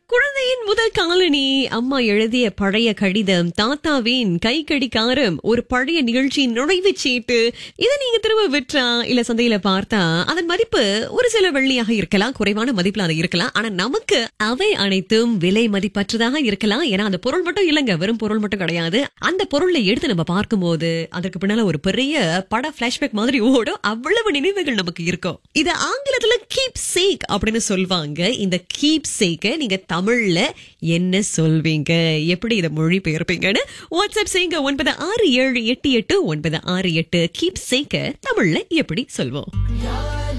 குழந்தையின் முதல் காலனி அம்மா எழுதிய பழைய கடிதம் தாத்தாவின் கைக்கடிக்காரம் ஒரு பழைய நிகழ்ச்சியின் நுழைவுச் சீட்டு இதை நீங்க திரும்ப விற்றா இல்ல சந்தையில பார்த்தா அதன் மதிப்பு ஒரு சில வெள்ளியாக இருக்கலாம் குறைவான மதிப்புல அது இருக்கலாம் ஆனா நமக்கு அவை அனைத்தும் விலை மதிப்பற்றதாக இருக்கலாம் ஏன்னா அந்த பொருள் மட்டும் இல்லைங்க வெறும் பொருள் மட்டும் கிடையாது அந்த பொருளை எடுத்து நம்ம பார்க்கும்போது அதற்கு பின்னால ஒரு பெரிய பட பிளாஷ்பேக் மாதிரி ஓடும் அவ்வளவு நினைவுகள் நமக்கு இருக்கும் இது ஆங்கிலத்துல கீப் சேக் அப்படின்னு சொல்வாங்க இந்த கீப் சேக்க நீங்க தமிழ்ல என்ன சொல்வீங்க எப்படி இதை மொழி பெயர்ப்பீங்கன்னு வாட்ஸ்அப் செய்யுங்க ஒன்பது ஆறு ஏழு எட்டு எட்டு ஒன்பது ஆறு எட்டு கீப் சேக்க தமிழ்ல எப்படி சொல்வோம்